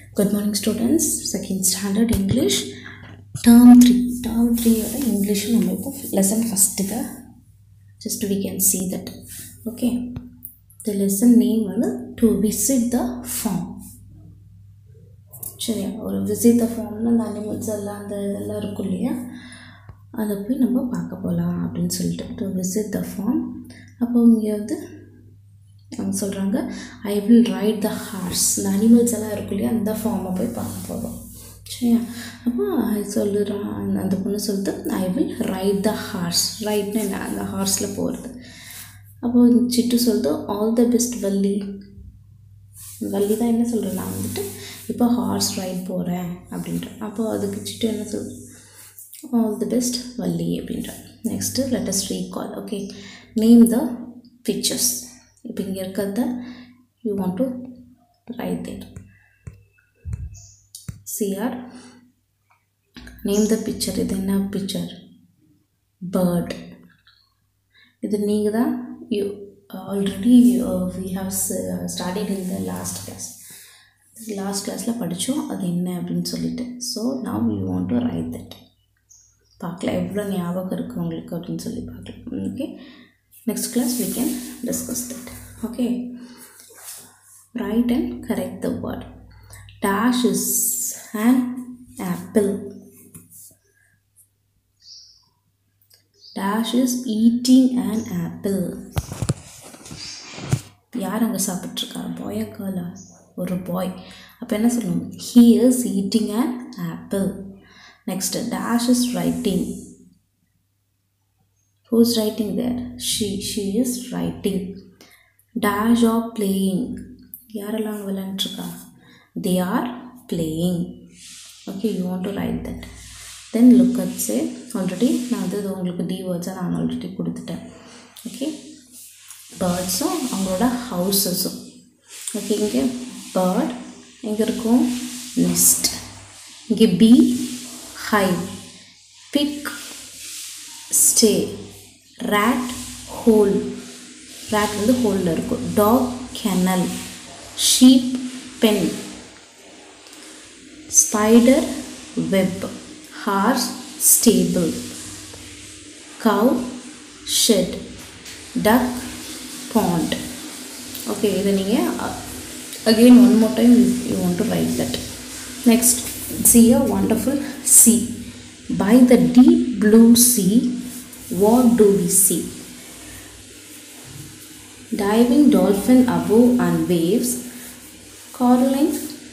Good morning students. Second standard English. Term 3. Term 3 ஓட English நம்ம இப்போ லெசன் ஃபஸ்ட்டுக்கு just we can see that okay the lesson name வந்து to visit the farm சரியா ஒரு visit the ஃபார்ம்னு அந்த animals எல்லாம் அந்த இதெல்லாம் இருக்கும் இல்லையா அதை போய் நம்ம பார்க்க போகலாம் அப்படின்னு சொல்லிட்டு டு விசிட் த ஃபார்ம் அப்போ இங்கே வந்து அவங்க சொல்கிறாங்க I will ride the horse இந்த அனிமல்ஸ் எல்லாம் இருக்கும் இல்லையா அந்த ஃபார்மை போய் பார்க்க போகிறோம் சரியா அப்போ சொல்லுறான் அந்த பொண்ணு சொல்லிட்டு I will ride the horse ரைட்னா என்ன அந்த ஹார்ஸில் போகிறது அப்போ சிட்டு சொல்லிட்டு all the best Valli Valli தான் என்ன சொல்கிறேன் நான் வந்துட்டு இப்போ ஹார்ஸ் ரைட் போகிறேன் அப்படின்றேன் அப்போ அதுக்கு சிட்டு என்ன சொல் ஆல் தி பெஸ்ட் வள்ளி அப்படின்ற next let's recall okay name the pictures இப்போ இங்கே இருக்கிறத you want to write there C R name the picture இது என்ன பிக்சர் பேர்ட் இது நீங்கள் தான் you already we have started in the last class last கிளாஸில் படித்தோம் அது என்ன அப்படின்னு சொல்லிட்டு so now you want to write that பார்க்கலாம் எவ்வளோ ஞாபகம் இருக்குது உங்களுக்கு அப்படின்னு சொல்லி பார்க்கலாம் okay next class we can discuss that okay write and correct the word dash is an apple dash is eating an apple யார் அங்கே சாப்பிட்ருக்கா பாயா கேர்லா ஒரு பாய் அப்போ என்ன சொல்லணும் he is eating an apple next dash is writing who's writing there she she is writing dash or playing யாரெல்லாம் அங்கே விளையாண்டுருக்கா they are playing okay you want to write that then look at say already நான் வந்து இது உங்களுக்கு D வேர்ட்ஸாக நான் already கொடுத்துட்டேன் okay பேர்ட்ஸும் அவங்களோட ஹவுசஸும் okay இங்கே பேர்ட் எங்கே இருக்கும் நெஸ்ட் இங்கே bee hive pig sty rat hole rat வந்து ஹோலில் இருக்கும் dog kennel sheep pen spider web horse stable cow shed duck pond okay இதை நீங்கள் again one more time you want to write that next sea a wonderful sea by the deep blue sea what do we see diving dolphin above on waves coralline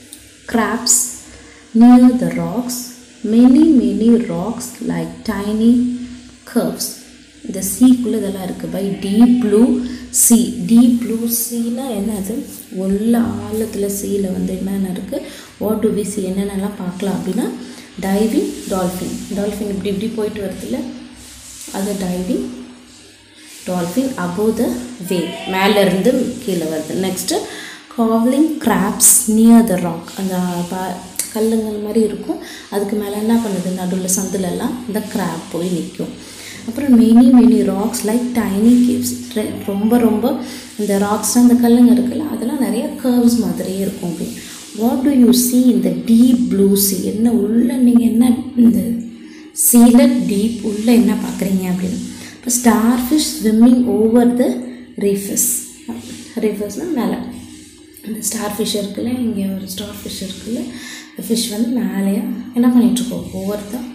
crabs near the rocks many many rocks like tiny curves இந்த சீக்குள்ளே இதெல்லாம் இருக்குது by deep blue sea deep blue சீனா என்னது உள்ள ஆழத்தில் சீயில் வந்து என்னென்ன இருக்குது வாட் டு வி சி என்னென்னலாம் பார்க்கலாம் அப்படின்னா டைவிங் டால்ஃபின் டால்ஃபின் இப்படி இப்படி போயிட்டு வருதுல்ல அது diving dolphin above the wave மேலேருந்து கீழே வருது next crawling crabs near the rock அந்த பா கல்லுங்கள் மாதிரி இருக்கும் அதுக்கு மேலே என்ன பண்ணுது நடுவில் சந்திலெல்லாம் இந்த கிராப் போய் நிற்கும் அப்புறம் many many rocks like tiny caves ரொம்ப ரொம்ப இந்த ராக்ஸ் அந்த கல்லுங்க இருக்குல்ல அதெல்லாம் நிறைய கர்வ்ஸ் மாதிரியே இருக்கும் அப்படின்னு வாட் டு யூ சி இந்த டீப் ப்ளூ சி என்ன உள்ள நீங்கள் என்ன இந்த சீல டீப் உள்ள என்ன பார்க்குறீங்க அப்படின்னு இப்போ starfish swimming over the reefs ரீஃபஸ்னால் மேலே இந்த ஸ்டார் ஃபிஷ் இருக்குல்ல இங்கே ஒரு ஸ்டார் ஃபிஷ் இருக்குல்ல இந்த ஃபிஷ் வந்து மேலேயே என்ன பண்ணிகிட்ருக்கோம் over the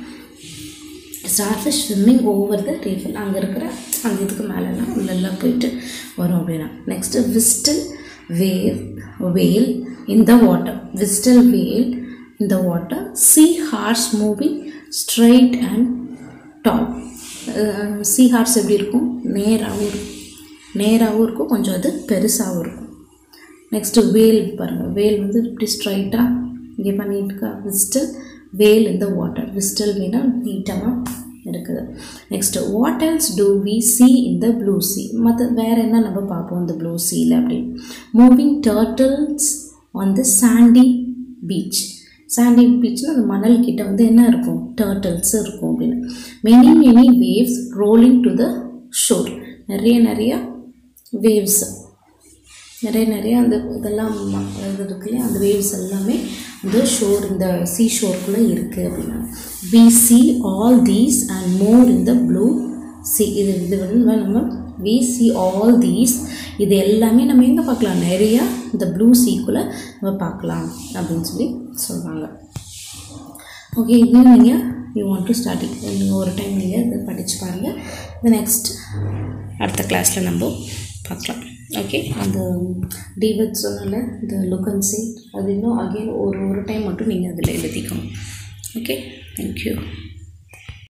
starfish swimming over the reef அங்கே இருக்கிற அந்த இதுக்கு மேலெலாம் உள்ளெல்லாம் போயிட்டு வரும் அப்படின்னா next whistle wave whale in the water whistle whale in the water sea horse moving straight and tall sea horse எப்படி இருக்கும் நேராகவும் இருக்கும் நேராகவும் இருக்கும் கொஞ்சம் அது பெருசாகவும் இருக்கும் நெக்ஸ்ட்டு வேல் பாருங்கள் வேல் வந்து இப்படி ஸ்ட்ரைட்டாக இங்கே பண்ணிட்டு இருக்கா விஸ்டல் வேல் இந்த வாட்டர் விஸ்டல் வேணால் நீட்டமாக இருக்குது next what else do we see இந்த ப்ளூ சி மற்ற வேறு என்ன நம்ம பார்ப்போம் இந்த ப்ளூ சீயில் அப்படின்னு moving turtles on the sandy beach sandy பீச்னா அந்த மணல் கிட்ட வந்து என்ன இருக்கும் டர்ட்டில்ஸ் இருக்கும் அப்படின்னு many many waves rolling to the shore நிறைய நிறைய வேவ்ஸ் நிறைய நிறைய அந்த இதெல்லாம் ம- இது இருக்கு இல்லையா அந்த வேவ்ஸ் எல்லாமே அந்த ஷோர் இந்த சீ ஷோர்க்குள்ளே இருக்குது அப்படின்னா we see all these and more in the blue sea இது இது வந்து நம்ம வி see ஆல் தீஸ் இது எல்லாமே நம்ம எங்கே பார்க்கலாம் நிறையா இந்த ப்ளூ சீக்குள்ளே நம்ம பார்க்கலாம் அப்படின்னு சொல்லி சொல்கிறாங்க ஓகே இன்னும் நீங்கள் யூ வாண்ட் டு ஸ்டடி நீங்கள் ஒரு டைம் நீங்கள் இதை படித்து பாருங்கள் இந்த நெக்ஸ்ட் அடுத்த கிளாஸில் நம்ம பார்க்கலாம் ஓகே அந்த டிவெட் சொன்னல இந்த லுக் அண்ட் சீட் அது இன்னும் அகெயின் ஒரு ஒரு டைம் மட்டும் நீங்கள் அதில் எழுதிக்கணும் ஓகே தேங்க்யூ